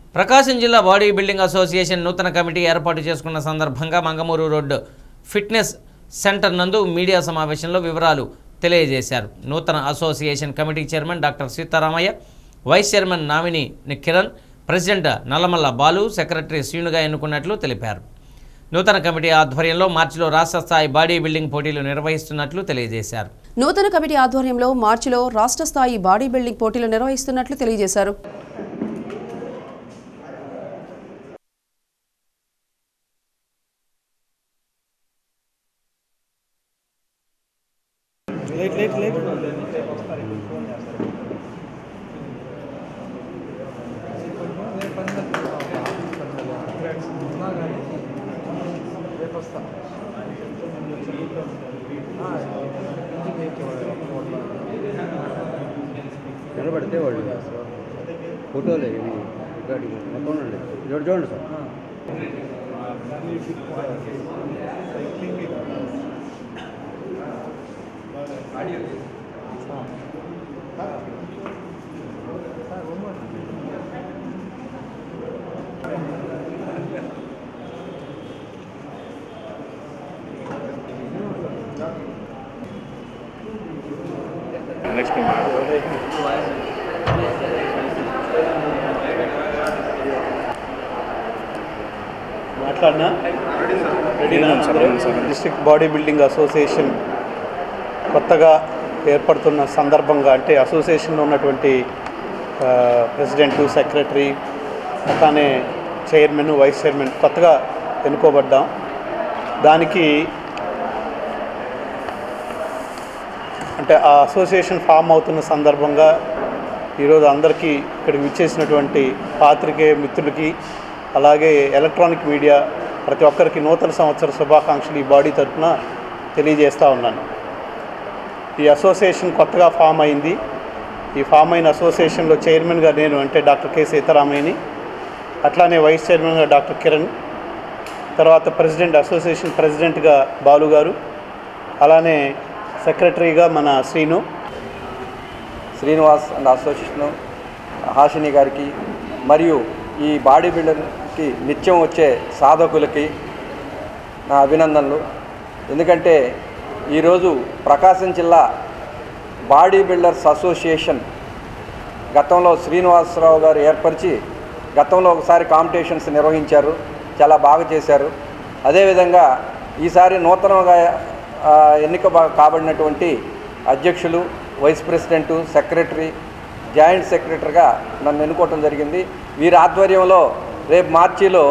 ప్రకాశం జిల్లా body building association నూతన committee ఏర్పాటు చేసుకున్న సందర్భంగా మంగమూరు రోడ్డు ఫిట్నెస్ సెంటర్ నందు మీడియా సమావేశంలో వివరాలు తెలియజేశారు నూతన association committee chairman doctor Sitaramaiah vice chairman Namini Kiran president Nallamalla Balu secretary శ్రీనుగా ఎన్నుకున్నట్లు తెలిపారు నూతన కమిటీ ఆధ్వర్యంలో మార్చిలో రాష్ట్ర స్థాయి బాడీ బిల్డింగ్ పోటీలు నిర్వహిస్తున్నట్లు తెలియజేశారు నూతన కమిటీ ఆధ్వర్యంలో మార్చిలో రాష్ట్ర స్థాయి బాడీ బిల్డింగ్ పోటీలు నిర్వహిస్తున్నట్లు తెలియజేశారు నిలబడితే వాళ్ళు ఫోటోలు ఇవి రికార్డింగ్ మొత్తం ఉండండి చూడండి చూడండి సార్ మాట్లాడినా డిస్ట్రిక్ట్ బాడీ బిల్డింగ్ అసోసియేషన్ కొత్తగా ఏర్పడుతున్న సందర్భంగా అంటే అసోసియేషన్లో ఉన్నటువంటి ఆ, ప్రెసిడెంటు సెక్రటరీ అట్లానే చైర్మన్ వైస్ చైర్మన్ కొత్తగా ఎన్నుకోబడ్డాం దానికి అంటే ఆ అసోసియేషన్ ఫామ్ అవుతున్న సందర్భంగా ఈరోజు అందరికీ ఇక్కడికి విచ్చేసినటువంటి పాత్రికేయ మిత్రులకి అలాగే ఎలక్ట్రానిక్ మీడియా ప్రతి ఒక్కరికి నూతన సంవత్సర శుభాకాంక్షలు ఈ బాడీ తరఫున తెలియజేస్తూ ఉన్నాను ఈ అసోసియేషన్ కొత్తగా ఫామ్ అయింది ఈ ఫామ్ అయిన అసోసియేషన్లో చైర్మన్గా నేను అంటే డాక్టర్ కె సీతారామయ్యని అట్లానే వైస్ చైర్మన్గా డాక్టర్ కిరణ్ తర్వాత ప్రెసిడెంట్ అసోసియేషన్ ప్రెసిడెంట్గా బాలు గారు అలానే సెక్రటరీగా మన శ్రీను శ్రీనివాస్ అండ్ అసోసియేషన్ హాషిని గారికి మరియు ఈ బాడీ బిల్డర్కి నిత్యం వచ్చే సాధకులకి నా అభినందనలు ఎందుకంటే ఈరోజు ప్రకాశం జిల్లా బాడీ బిల్డర్స్ అసోసియేషన్ గతంలో శ్రీనివాసరావు గారు ఏర్పరిచి గతంలో ఒకసారి కాంపిటీషన్స్ నిర్వహించారు చాలా బాగా చేశారు అదేవిధంగా ఈసారి నూతనంగా ఆ, ఎన్నిక బా- కాబడినటువంటి అధ్యక్షులు వైస్ ప్రెసిడెంటు సెక్రటరీ జాయింట్ సెక్రటరీగా నన్ను ఎన్నుకోవటం జరిగింది వీరి ఆధ్వర్యంలో రేపు మార్చిలో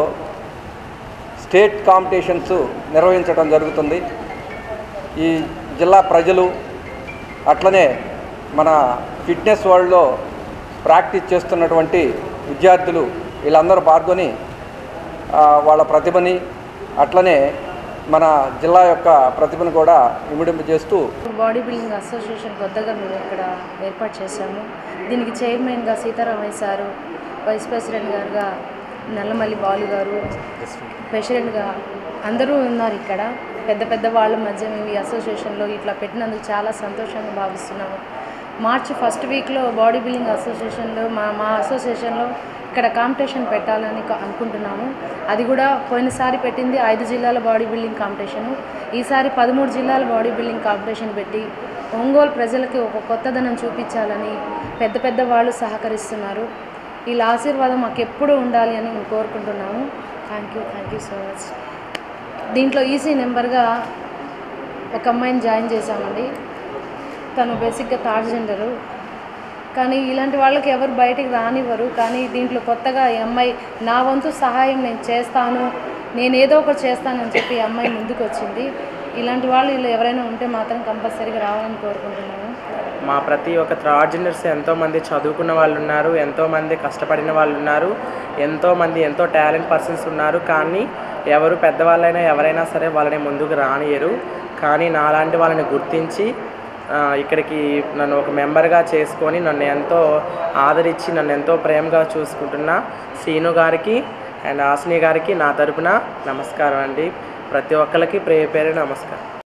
స్టేట్ కాంపిటీషన్స్ నిర్వహించడం జరుగుతుంది ఈ జిల్లా ప్రజలు అట్లనే మన ఫిట్నెస్ వరల్డ్లో ప్రాక్టీస్ చేస్తున్నటువంటి విద్యార్థులు వీళ్ళందరూ పాల్గొని ఆ, వాళ్ళ ప్రతిభని అట్లనే మన జిల్లా యొక్క ప్రతిభను కూడా ఇమిడింపు చేస్తూ బాడీ బిల్డింగ్ అసోసియేషన్ కొత్తగా మేము ఇక్కడ ఏర్పాటు చేశాము దీనికి చైర్మన్గా సీతారామయ్య సారు వైస్ ప్రెసిడెంట్ గారుగా నల్లమల్లి బాలు గారు ప్రెసిడెంట్గా అందరూ ఉన్నారు ఇక్కడ పెద్ద పెద్ద వాళ్ళ మధ్య మేము ఈ అసోసియేషన్లో ఇట్లా పెట్టినందుకు చాలా సంతోషంగా భావిస్తున్నాము మార్చి ఫస్ట్ వీక్లో బాడీ బిల్డింగ్ అసోసియేషన్లో మా మా అసోసియేషన్లో ఇక్కడ కాంపిటీషన్ పెట్టాలని క- అనుకుంటున్నాము అది కూడా పోయినసారి పెట్టింది ఐదు జిల్లాల బాడీ బిల్డింగ్ కాంపిటీషను ఈసారి పదమూడు జిల్లాల బాడీ బిల్డింగ్ కాంపిటీషన్ పెట్టి ఒంగోలు ప్రజలకి ఒక కొత్తదనం చూపించాలని పెద్ద పెద్ద వాళ్ళు సహకరిస్తున్నారు వీళ్ళ ఆశీర్వాదం మాకు ఎప్పుడూ ఉండాలి అని మేము కోరుకుంటున్నాము thank you thank you so much దీంట్లో ఈసీ నెంబర్గా ఒక అమ్మాయిని జాయిన్ చేశామండి తను బేసిక్గా థర్డ్ జెండరు కానీ ఇలాంటి వాళ్ళకి ఎవరు బయటికి రానివ్వరు కానీ దీంట్లో కొత్తగా ఈ అమ్మాయి నా వంతు సహాయం నేను చేస్తాను నేను ఏదో ఒకటి చేస్తానని చెప్పి ఈ అమ్మాయి ముందుకు వచ్చింది ఇలాంటి వాళ్ళు ఇలా ఎవరైనా ఉంటే మాత్రం కంపల్సరీగా రావాలని కోరుకుంటున్నాను మా ప్రతి ఒక్క థర్డ్ జనర్స్ ఎంతోమంది చదువుకున్న వాళ్ళు ఉన్నారు ఎంతోమంది కష్టపడిన వాళ్ళు ఉన్నారు ఎంతోమంది ఎంతో టాలెంట్ పర్సన్స్ ఉన్నారు కానీ ఎవరు పెద్దవాళ్ళైనా ఎవరైనా సరే వాళ్ళని ముందుకు రానియరు కానీ నాలాంటి వాళ్ళని గుర్తించి ఆ, ఇక్కడికి నన్ను ఒక మెంబర్గా చేసుకొని నన్ను ఎంతో ఆదరించి నన్ను ఎంతో ప్రేమగా చూసుకుంటున్న శ్రీను గారికి అండ్ హాసిని గారికి నా తరపున నమస్కారం అండి ప్రతి ఒక్కరికి ప్రే పేరు నమస్కారం